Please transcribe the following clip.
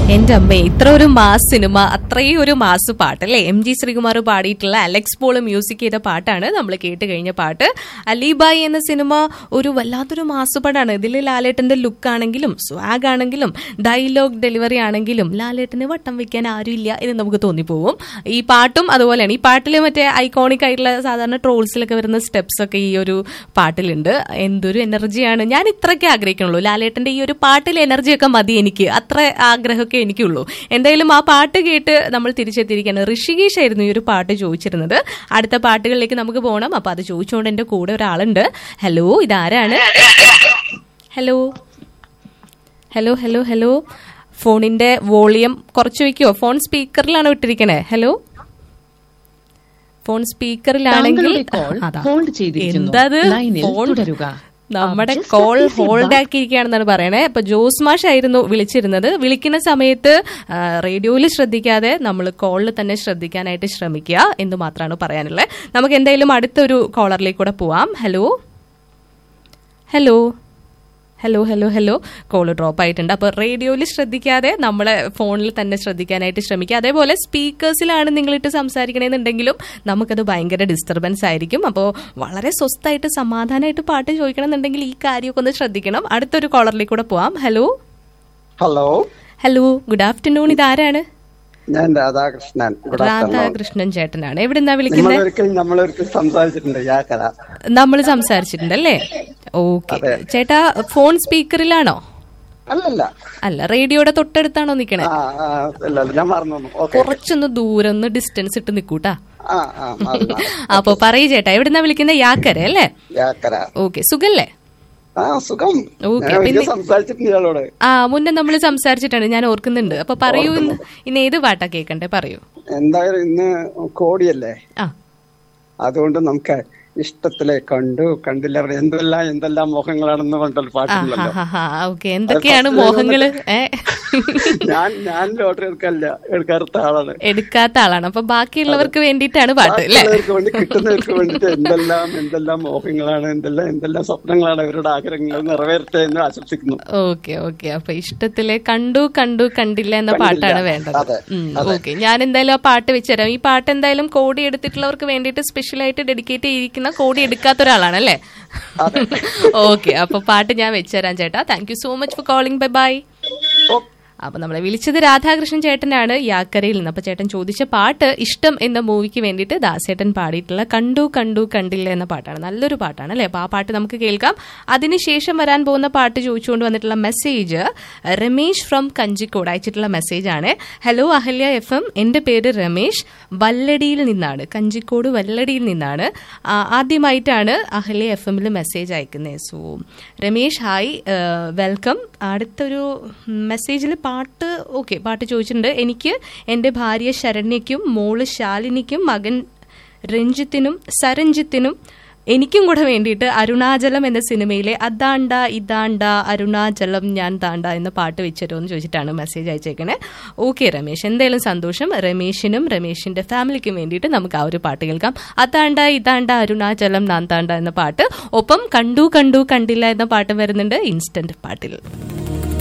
എന്റെ അമ്മ ഇത്ര ഒരു മാസ് സിനിമ അത്രയും ഒരു മാസ് പാട്ട് അല്ലേ എം ജി ശ്രീകുമാർ പാടിയിട്ടുള്ള അലക്സ് പോൾ മ്യൂസിക് ചെയ്ത പാട്ടാണ് നമ്മൾ കേട്ട് കഴിഞ്ഞ പാട്ട് അലിബായി എന്ന സിനിമ ഒരു വല്ലാത്തൊരു മാസ് പടാണ് ഇതിൽ ലാലേട്ടന്റെ ലുക്ക് ആണെങ്കിലും സ്വാഗ് ആണെങ്കിലും ഡയലോഗ് ഡെലിവറി ആണെങ്കിലും ലാലേട്ടന് വട്ടം വെക്കാൻ ആരുമില്ല എന്ന് നമുക്ക് തോന്നിപ്പോവും ഈ പാട്ടും അതുപോലെയാണ് ഈ പാട്ടിൽ മറ്റേ ഐക്കോണിക് ആയിട്ടുള്ള സാധാരണ ട്രോൾസിലൊക്കെ വരുന്ന സ്റ്റെപ്സ് ഒക്കെ ഈ ഒരു പാട്ടിലുണ്ട് എന്തൊരു എനർജിയാണ് ഞാൻ ഇത്രയൊക്കെ ആഗ്രഹിക്കണുള്ളൂ ലാലേട്ടന്റെ ഈ ഒരു പാട്ടിൽ എനർജിയൊക്കെ മതി എനിക്ക് അത്ര ആഗ്രഹമൊക്കെ എനിക്കുള്ളൂ എന്തായാലും ആ പാട്ട് കേട്ട് നമ്മൾ തിരിച്ചെത്തിയിരിക്കുകയാണ് ഋഷികേഷ് ആയിരുന്നു ഈ ഒരു പാട്ട് ചോദിച്ചിരുന്നത് അടുത്ത പാട്ടുകളിലേക്ക് നമുക്ക് പോകണം അപ്പൊ അത് ചോദിച്ചുകൊണ്ട് എന്റെ കൂടെ ഒരാളുണ്ട് ഹലോ ഇതാരാണ് ഹലോ ഹലോ ഹലോ ഹലോ ഫോണിന്റെ വോളിയം കുറച്ച് വയ്ക്കുമോ ഫോൺ സ്പീക്കറിലാണോ ഇട്ടിരിക്കണേ ഹലോ ഫോൺ സ്പീക്കറിലാണെങ്കിൽ താങ്കളുടെ കോൾ അതാ. ഹോൾഡ് ചെയ്തിരിക്കുന്നു. എന്തത് ലൈനിൽ ഫോൺ തുടരുക. നമ്മുടെ Just കോൾ please ഹോൾഡ് ആക്കിയിരിക്കുകയാണെന്നാണ് പറയണേ അപ്പൊ ജോസ് മാഷ് ആയിരുന്നു വിളിച്ചിരുന്നത് വിളിക്കുന്ന സമയത്ത് റേഡിയോയിൽ ശ്രദ്ധിക്കാതെ നമ്മൾ കോളിൽ തന്നെ ശ്രദ്ധിക്കാനായിട്ട് ശ്രമിക്കുക എന്ന് മാത്രമാണ് പറയാനുള്ളത് നമുക്ക് എന്തായാലും അടുത്തൊരു കോളറിലേക്ക് കൂടെ പോവാം hello hello hello hello hello call drop ആയിട്ടുണ്ട് അപ്പോൾ റേഡിയോയിൽ ശ്രദ്ധിക്കാതെ നമ്മളെ ഫോണിൽ തന്നെ ശ്രദ്ധിക്കാനായിട്ട് ശ്രമിക്കുക അതേപോലെ സ്പീക്കേഴ്സിലാണ് നിങ്ങളിട്ട് സംസാരിക്കണമെന്നുണ്ടെങ്കിലും നമുക്കത് ഭയങ്കര ഡിസ്റ്റർബൻസ് ആയിരിക്കും അപ്പോൾ വളരെ സ്വസ്ഥമായിട്ട് സമാധാനമായിട്ട് പാട്ട് ചോദിക്കണമെന്നുണ്ടെങ്കിൽ ഈ കാര്യമൊക്കെ ഒന്ന് ശ്രദ്ധിക്കണം അടുത്തൊരു കോളറിലേക്ക് കൂടെ പോവാം hello hello hello good afternoon ഇതാരാണ് ഞാൻ രാധാകൃഷ്ണൻ Good afternoon. രാധാകൃഷ്ണൻ ചേട്ടനാണ് എവിടുന്നാ വിളിക്കുന്നത് നമ്മളൊരിക്കൽ നമ്മളൊരിക്കൽ സംസാരിച്ചിട്ടുണ്ട് യാ കഥ നമ്മൾ സംസാരിച്ചിട്ടുണ്ടല്ലേ ഓക്കെ അതെ. ചേട്ടാ ഫോൺ സ്പീക്കറിലാണോ അല്ലല്ല അല്ല റേഡിയോയുടെ തൊട്ടടുത്താണോ നിക്കണേ ആ ആ, അല്ല അല്ല, ഞാൻ മറന്നു ഓക്കെ കുറച്ചൊന്ന് ദൂരം ഒന്ന് ഡിസ്റ്റൻസ് ഇട്ട് നിക്കൂട്ടാ ആ ആ മാറി, മാറി. അപ്പൊ പറയൂ ചേട്ടാ എവിടുന്നാ വിളിക്കുന്നത് യാക്കര അല്ലേ യാ കഥ ഓക്കെ സുഖല്ലേ ആ സുഖം ഓക്കേ, ഞാൻ ഒരിക്കൽ പിന്നെ- സംസാരിച്ചിട്ടുണ്ട് ഇയാളോട് ആ മുന്നേ നമ്മൾ സംസാരിച്ചിട്ടാണ് ഞാൻ ഓർക്കുന്നുണ്ട് അപ്പൊ പറയൂ ഇന്ന് ഇന്ന് ഏത് പാട്ടാ കേക്കണ്ടേ പറയൂ എന്തായാലും ഇന്ന് കോടിയല്ലേ ആ അതുകൊണ്ട് നമുക്ക് ഇഷ്ടത്തിലെ കണ്ടു കണ്ടില്ല അവിടെ എന്തെല്ലാം എന്തെല്ലാം മോഹങ്ങളാണെന്ന് പറഞ്ഞിട്ടൊരു പാട്ടുണ്ടല്ലോ ഓക്കെ എന്തൊക്കെയാണ് മോഹങ്ങള് ഏ ഞാൻ ഞാൻ ലോട്ടറി എടുക്കാറില്ല എടുക്കാത്ത ആളാണ് എടുക്കാത്ത ആളാണ് അപ്പൊ ബാക്കിയുള്ളവർക്ക് വേണ്ടിയിട്ടാണ് പാട്ട് അല്ലേ ബാക്കിയുള്ളവർക്ക് വേണ്ടി കിട്ടുന്നവർക്ക് വേണ്ടിട്ട് എന്തെല്ലാം എന്തെല്ലാം മോഹങ്ങളാണ് എന്തെല്ലാം എന്തെല്ലാം സ്വപ്നങ്ങളാണ് അവരുടെ ആഗ്രഹങ്ങൾ നിറവേറട്ടെ എന്ന് ആശംസിക്കുന്നു ഓക്കെ ഓക്കെ അപ്പൊ ഇഷ്ടത്തിലെ കണ്ടു കണ്ടു കണ്ടില്ല എന്ന കണ്ടില്ല. പാട്ടാണ് വേണ്ടത് അതെ, ഓക്കെ ഞാൻ എന്തായാലും ആ പാട്ട് വെച്ചുതരാം ഈ പാട്ട് എന്തായാലും കോടി എടുത്തിട്ടുള്ളവർക്ക് വേണ്ടിയിട്ട് സ്പെഷ്യൽ ആയിട്ട് ഡെഡിക്കേറ്റ് ചെയ്തിരിക്കുന്ന കോടി എടുക്കാത്ത ഒരാളാണ് അല്ലേ ഓക്കെ അപ്പൊ പാട്ട് ഞാൻ വെച്ചുതരാം ചേട്ടാ thank you so much for calling bye bye ഓ, അപ്പൊ നമ്മളെ വിളിച്ചത് രാധാകൃഷ്ണൻ ചേട്ടനാണ് യാക്കരയിൽ നിന്ന് അപ്പൊ ചേട്ടൻ ചോദിച്ച പാട്ട് ഇഷ്ടം എന്ന മൂവിക്ക് വേണ്ടിയിട്ട് ദാസേട്ടൻ പാടിയിട്ടുള്ള കണ്ടു കണ്ടു കണ്ടില്ല എന്ന പാട്ടാണ് നല്ലൊരു പാട്ടാണ് അല്ലെ അപ്പൊ ആ പാട്ട് നമുക്ക് കേൾക്കാം അതിനുശേഷം വരാൻ പോകുന്ന പാട്ട് ചോദിച്ചുകൊണ്ട് വന്നിട്ടുള്ള മെസ്സേജ് രമേശ് ഫ്രം കഞ്ചിക്കോട് അയച്ചിട്ടുള്ള മെസ്സേജ് ആണ് ഹലോ അഹല്യ എഫ് എം എന്റെ പേര് രമേശ് വല്ലടിയിൽ നിന്നാണ് കഞ്ചിക്കോട് വല്ലടിയിൽ നിന്നാണ് ആ, ആദ്യമായിട്ടാണ് അഹല്യ എഫ് എമ്മിൽ മെസ്സേജ് അയക്കുന്നത് സോ രമേശ് ഹായ് വെൽക്കം അടുത്തൊരു മെസ്സേജിൽ പാട്ട് ഓക്കെ പാട്ട് ചോദിച്ചിട്ടുണ്ട് എനിക്ക് എൻ്റെ ഭാര്യ ശരണ്യയ്ക്കും മോള് ശാലിനിക്കും മകൻ രഞ്ജിത്തിനും സരഞ്ജിത്തിനും എനിക്കും കൂടെ വേണ്ടിയിട്ട് അരുണാചലം എന്ന സിനിമയിലെ അതാണ്ട ഇതാണ്ട അരുണാചലം ഞാൻ താണ്ട എന്ന പാട്ട് വെച്ചിട്ടോ എന്ന് ചോദിച്ചിട്ടാണ് മെസ്സേജ് അയച്ചേക്കണേ ഓക്കെ രമേശ് എന്തായാലും സന്തോഷം രമേശിനും രമേശിന്റെ ഫാമിലിക്കും വേണ്ടിയിട്ട് നമുക്ക് ആ ഒരു പാട്ട് കേൾക്കാം അതാണ്ട ഇതാണ്ട അരുണാചലം നാൻ താണ്ട എന്ന പാട്ട് ഒപ്പം കണ്ടു കണ്ടു കണ്ടില്ല എന്ന പാട്ട് വരുന്നുണ്ട് ഇൻസ്റ്റന്റ് പാട്ടിൽ